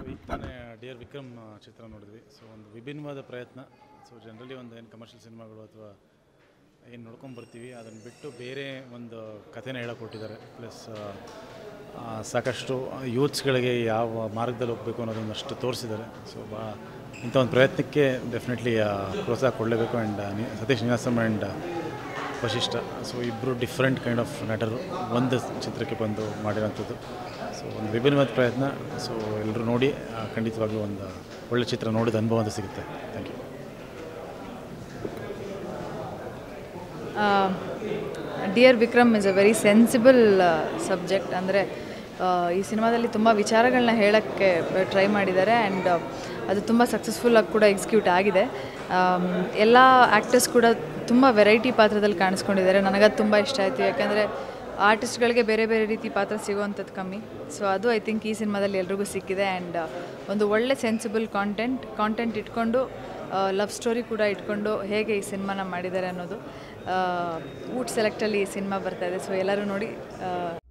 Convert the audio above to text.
ಈಗ ತಾನೇ ಡಿಯರ್ ವಿಕ್ರಮ್ ಆ, ಚಿತ್ರ ನೋಡಿದ್ವಿ ಸೊ ಒಂದು ವಿಭಿನ್ನವಾದ ಪ್ರಯತ್ನ ಸೊ ಜನರಲಿ ಒಂದು ಏನು ಕಮರ್ಷಿಯಲ್ ಸಿನಿಮಾಗಳು ಅಥವಾ ಏನು ನೋಡ್ಕೊಂಡು ಬರ್ತೀವಿ ಅದನ್ನು ಬಿಟ್ಟು ಬೇರೆ ಒಂದು ಕಥೆನ ಹೇಳಕ್ಕೆ ಕೊಟ್ಟಿದ್ದಾರೆ ಪ್ಲಸ್ ಸಾಕಷ್ಟು ಯೂತ್ಸ್ಗಳಿಗೆ ಯಾವ ಮಾರ್ಗದಲ್ಲಿ ಹೋಗಬೇಕು ಅನ್ನೋದನ್ನಷ್ಟು ತೋರಿಸಿದ್ದಾರೆ ಸೊ ಬಾ ಇಂಥ ಒಂದು ಪ್ರಯತ್ನಕ್ಕೆ ಡೆಫಿನೆಟ್ಲಿ ಪ್ರೋತ್ಸಾಹ ಕೊಡಲೇಬೇಕು and Satish Nivasam and Vasishta so ಇಬ್ಬರು ಡಿಫ್ರೆಂಟ್ ಕೈಂಡ್ ಆಫ್ ನಟರು ಒಂದು ಚಿತ್ರಕ್ಕೆ ಬಂದು ಮಾಡಿರೋಂಥದ್ದು ಸೊ ಒಂದು ವಿಭಿನ್ನವಾದ ಪ್ರಯತ್ನ ಸೊ ಎಲ್ಲರೂ ನೋಡಿ ಆ, ಖಂಡಿತವಾಗ್ಲೂ ಒಂದು ಒಳ್ಳೆ ಚಿತ್ರ ನೋಡಿದ ಅನುಭವ ಅಂತ ಸಿಗುತ್ತೆ thank you dear Vikram is a very sensible subject ಅಂದರೆ ಈ ಸಿನಿಮಾದಲ್ಲಿ ತುಂಬ ವಿಚಾರಗಳನ್ನ ಹೇಳೋಕ್ಕೆ ಟ್ರೈ ಮಾಡಿದ್ದಾರೆ ಆ್ಯಂಡ್ ಅದು ತುಂಬ ಸಕ್ಸಸ್ಫುಲ್ಲಾಗಿ ಕೂಡ ಎಕ್ಸಿಕ್ಯೂಟ್ ಆಗಿದೆ ಆಮ್, ಎಲ್ಲ ಆ್ಯಕ್ಟರ್ಸ್ ಕೂಡ ತುಂಬ ವೆರೈಟಿ ಪಾತ್ರದಲ್ಲಿ ಕಾಣಿಸ್ಕೊಂಡಿದ್ದಾರೆ ನನಗದು ತುಂಬ ಇಷ್ಟ ಆಯಿತು ಯಾಕೆಂದರೆ ಆರ್ಟಿಸ್ಟ್ಗಳಿಗೆ ಬೇರೆ ಬೇರೆ ರೀತಿ ಪಾತ್ರ ಸಿಗುವಂಥದ್ದು ಕಮ್ಮಿ ಸೊ ಅದು ಐ ಥಿಂಕ್ ಈ ಸಿನಿಮಾದಲ್ಲಿ ಎಲ್ರಿಗೂ ಸಿಕ್ಕಿದೆ ಆ್ಯಂಡ್ ಒಂದು ಒಳ್ಳೆ ಸೆನ್ಸಿಬಲ್ ಕಾಂಟೆಂಟ್ ಕಾಂಟೆಂಟ್ ಇಟ್ಕೊಂಡು ಲವ್ ಸ್ಟೋರಿ ಕೂಡ ಇಟ್ಕೊಂಡು ಹೇಗೆ ಈ ಸಿನಿಮಾನ ಮಾಡಿದ್ದಾರೆ ಅನ್ನೋದು ಊಟ್ ಸೆಲೆಕ್ಟಲ್ಲಿ ಈ ಸಿನಿಮಾ ಬರ್ತಾ ಇದೆ ಸೊ ಎಲ್ಲರೂ ನೋಡಿ ಆ,